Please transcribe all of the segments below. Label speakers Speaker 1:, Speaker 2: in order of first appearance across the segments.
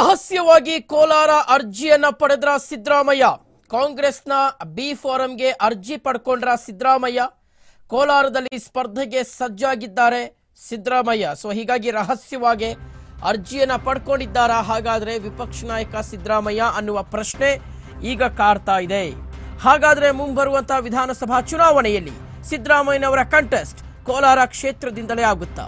Speaker 1: ರಹಸ್ಯವಾಗಿ ಕೋಲಾರ ಅರ್ಜಿಯನ್ನ ಪಡೆದ್ರ ಸಿದ್ದರಾಮಯ್ಯ ಕಾಂಗ್ರೆಸ್ನ ಬಿ ಫೋರಂಗೆ ಅರ್ಜಿ ಪಡ್ಕೊಂಡ್ರ ಸಿದ್ದರಾಮಯ್ಯ ಕೋಲಾರದಲ್ಲಿ ಸ್ಪರ್ಧೆಗೆ ಸಜ್ಜಾಗಿದ್ದಾರೆ ಸಿದ್ದರಾಮಯ್ಯ ಸೊ ಹೀಗಾಗಿ ರಹಸ್ಯವಾಗಿ ಅರ್ಜಿಯನ್ನ ಪಡ್ಕೊಂಡಿದ್ದಾರಾ ಹಾಗಾದ್ರೆ ವಿಪಕ್ಷ ನಾಯಕ ಸಿದ್ದರಾಮಯ್ಯ ಅನ್ನುವ ಪ್ರಶ್ನೆ ಈಗ ಕಾಡ್ತಾ ಇದೆ ಹಾಗಾದ್ರೆ ಮುಂಬರುವಂತಹ ವಿಧಾನಸಭಾ ಚುನಾವಣೆಯಲ್ಲಿ ಸಿದ್ದರಾಮಯ್ಯನವರ ಕಂಟೆಸ್ಟ್ ಕೋಲಾರ ಕ್ಷೇತ್ರದಿಂದಲೇ ಆಗುತ್ತಾ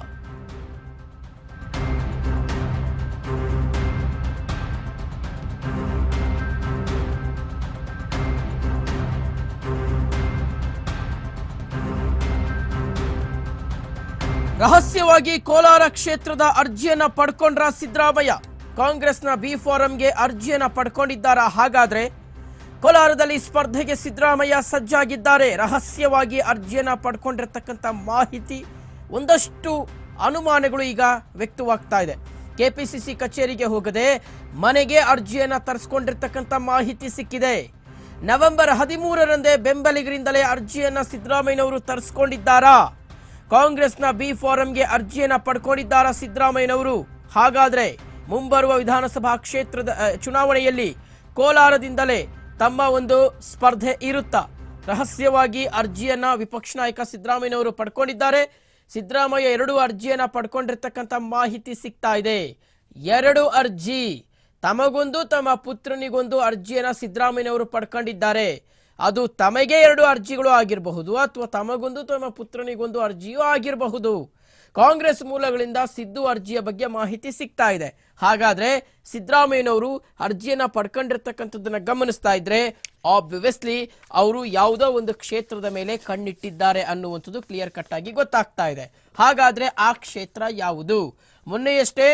Speaker 1: ರಹಸ್ಯವಾಗಿ ಕೋಲಾರ ಕ್ಷೇತ್ರದ ಅರ್ಜಿಯನ್ನ ಪಡ್ಕೊಂಡ್ರ ಸಿದ್ದರಾಮಯ್ಯ ಕಾಂಗ್ರೆಸ್ನ ಬಿ ಫೋರಂಗೆ ಅರ್ಜಿಯನ್ನ ಪಡ್ಕೊಂಡಿದ್ದಾರಾ ಹಾಗಾದ್ರೆ ಕೋಲಾರದಲ್ಲಿ ಸ್ಪರ್ಧೆಗೆ ಸಿದ್ದರಾಮಯ್ಯ ಸಜ್ಜಾಗಿದ್ದಾರೆ ರಹಸ್ಯವಾಗಿ ಅರ್ಜಿಯನ್ನ ಪಡ್ಕೊಂಡಿರ್ತಕ್ಕಂಥ ಮಾಹಿತಿ ಒಂದಷ್ಟು ಅನುಮಾನಗಳು ಈಗ ವ್ಯಕ್ತವಾಗ್ತಾ ಇದೆ ಕೆಪಿಸಿಸಿ ಕಚೇರಿಗೆ ಹೋಗದೆ ಮನೆಗೆ ಅರ್ಜಿಯನ್ನ ತರಿಸ್ಕೊಂಡಿರ್ತಕ್ಕಂಥ ಮಾಹಿತಿ ಸಿಕ್ಕಿದೆ ನವೆಂಬರ್ ಹದಿಮೂರರಂದೇ ಬೆಂಬಲಿಗರಿಂದಲೇ ಅರ್ಜಿಯನ್ನ ಸಿದ್ದರಾಮಯ್ಯನವರು ತರಿಸ್ಕೊಂಡಿದ್ದಾರಾ ಕಾಂಗ್ರೆಸ್ನ ಬಿ ಫಾರಂಗೆ ಅರ್ಜಿಯನ್ನ ಪಡ್ಕೊಂಡಿದ್ದಾರಾ ಸಿದ್ದರಾಮಯ್ಯನವರು ಹಾಗಾದ್ರೆ ಮುಂಬರುವ ವಿಧಾನಸಭಾ ಕ್ಷೇತ್ರದ ಅ, ಚುನಾವಣೆಯಲ್ಲಿ ಕೋಲಾರದಿಂದಲೇ ತಮ್ಮ ಒಂದು ಸ್ಪರ್ಧೆ ಇರುತ್ತಾ ರಹಸ್ಯವಾಗಿ ಅರ್ಜಿಯನ್ನ ವಿಪಕ್ಷ ನಾಯಕ ಸಿದ್ದರಾಮಯ್ಯನವರು ಪಡ್ಕೊಂಡಿದ್ದಾರೆ ಸಿದ್ದರಾಮಯ್ಯ ಎರಡು ಅರ್ಜಿಯನ್ನ ಪಡ್ಕೊಂಡಿರ್ತಕ್ಕಂಥ ಮಾಹಿತಿ ಸಿಗ್ತಾ ಇದೆ ಎರಡು ಅರ್ಜಿ ತಮಗೊಂದು ತಮ್ಮ ಪುತ್ರನಿಗೊಂದು ಅರ್ಜಿಯನ್ನ ಸಿದ್ದರಾಮಯ್ಯನವರು ಪಡ್ಕೊಂಡಿದ್ದಾರೆ ಅದು ತಮಗೆ ಎರಡು ಅರ್ಜಿಗಳು ಆಗಿರಬಹುದು ಅಥವಾ ತಮಗೊಂದು ತಮ್ಮ ಪುತ್ರನಿಗೊಂದು ಅರ್ಜಿಯೂ ಆಗಿರಬಹುದು ಕಾಂಗ್ರೆಸ್ ಮೂಲಗಳಿಂದ ಸಿದ್ದು ಅರ್ಜಿಯ ಬಗ್ಗೆ ಮಾಹಿತಿ ಸಿಗ್ತಾ ಇದೆ ಹಾಗಾದ್ರೆ ಸಿದ್ದರಾಮಯ್ಯನವರು ಅರ್ಜಿಯನ್ನ ಪಡ್ಕೊಂಡಿರ್ತಕ್ಕಂಥದ್ದನ್ನ ಗಮನಿಸ್ತಾ ಇದ್ರೆ ಆಬ್ವಿಯಸ್ಲಿ ಅವರು ಯಾವುದೋ ಒಂದು ಕ್ಷೇತ್ರದ ಮೇಲೆ ಕಣ್ಣಿಟ್ಟಿದ್ದಾರೆ ಅನ್ನುವಂಥದ್ದು ಕ್ಲಿಯರ್ ಕಟ್ ಆಗಿ ಗೊತ್ತಾಗ್ತಾ ಇದೆ ಹಾಗಾದ್ರೆ ಆ ಕ್ಷೇತ್ರ ಯಾವುದು ಮೊನ್ನೆಯಷ್ಟೇ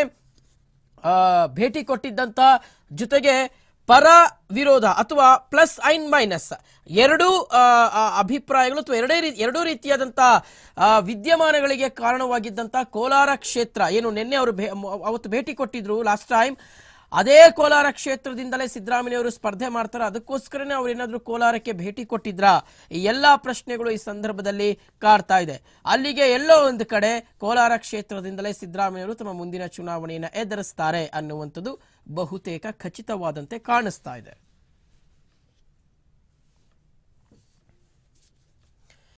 Speaker 1: ಆ, ಭೇಟಿ ಕೊಟ್ಟಿದ್ದಂತ ಜೊತೆಗೆ ಪರ ವಿರೋಧ ಅಥವಾ ಪ್ಲಸ್ ಐನ್ ಮೈನಸ್ ಎರಡೂ ಆ, ಆ, ಅಭಿಪ್ರಾಯಗಳು ಅಥವಾ ಎರಡೇ ರೀ ಎರಡೂ ರೀತಿಯಾದಂಥ ಆ, ವಿದ್ಯಮಾನಗಳಿಗೆ ಕಾರಣವಾಗಿದ್ದಂಥ ಕೋಲಾರ ಕ್ಷೇತ್ರ ಏನು ನಿನ್ನೆ ಅವರು ಭೇ- ಮ- ಅವತ್ತು ಭೇಟಿ ಕೊಟ್ಟಿದ್ರು ಲಾಸ್ಟ್ ಟೈಮ್ ಅದೇ ಕೋಲಾರ ಕ್ಷೇತ್ರದಿಂದಲೇ ಸಿದ್ದರಾಮಯ್ಯವರು ಸ್ಪರ್ಧೆ ಮಾಡ್ತಾರೆ ಅದಕ್ಕೋಸ್ಕರನೇ ಅವ್ರು ಏನಾದರೂ ಕೋಲಾರಕ್ಕೆ ಭೇಟಿ ಕೊಟ್ಟಿದ್ರಾ ಈ ಎಲ್ಲಾ ಪ್ರಶ್ನೆಗಳು ಈ ಸಂದರ್ಭದಲ್ಲಿ ಕಾಡ್ತಾ ಇದೆ ಅಲ್ಲಿಗೆ ಎಲ್ಲೋ ಒಂದು ಕಡೆ ಕೋಲಾರ ಕ್ಷೇತ್ರದಿಂದಲೇ ಸಿದ್ದರಾಮಯ್ಯವರು ತಮ್ಮ ಮುಂದಿನ ಚುನಾವಣೆಯನ್ನು ಎದುರಿಸ್ತಾರೆ ಅನ್ನುವಂಥದ್ದು ಬಹುತೇಕ ಖಚಿತವಾದಂತೆ ಕಾಣಿಸ್ತಾ ಇದೆ